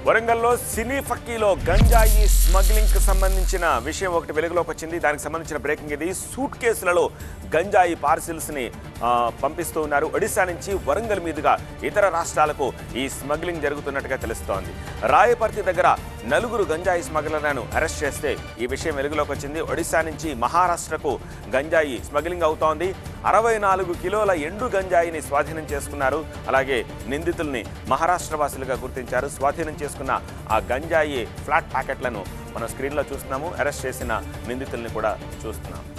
వరంగల్లో సినీ ఫక్కీలో గంజాయి స్మగ్లింగ్ కు సంబంధించిన విషయం ఒకటి వెలుగులోకి వచ్చింది దానికి సంబంధించిన బ్రేకింగ్ ఇది సూట్ కేసులలో గంజాయి పార్సిల్స్ ని ఆ, పంపిస్తూ ఉన్నారు ఒడిశా నుంచి వరంగల్ మీదుగా ఇతర రాష్ట్రాలకు ఈ స్మగ్లింగ్ జరుగుతున్నట్టుగా తెలుస్తోంది రాయపర్తి దగ్గర నలుగురు గంజాయి స్మగ్లర్లను అరెస్ట్ చేస్తే ఈ విషయం వెలుగులోకి వచ్చింది ఒడిశా నుంచి మహారాష్ట్రకు గంజాయి స్మగ్లింగ్ అవుతోంది అరవై నాలుగు కిలోల ఎండు గంజాయిని స్వాధీనం చేసుకున్నారు అలాగే నిందితుల్ని మహారాష్ట్ర వాసులుగా గుర్తించారు స్వాధీనం చేసుకున్న ఆ గంజాయి ఫ్లాట్ ప్యాకెట్లను మనం స్క్రీన్లో చూస్తున్నాము అరెస్ట్ చేసిన నిందితుల్ని కూడా చూస్తున్నాం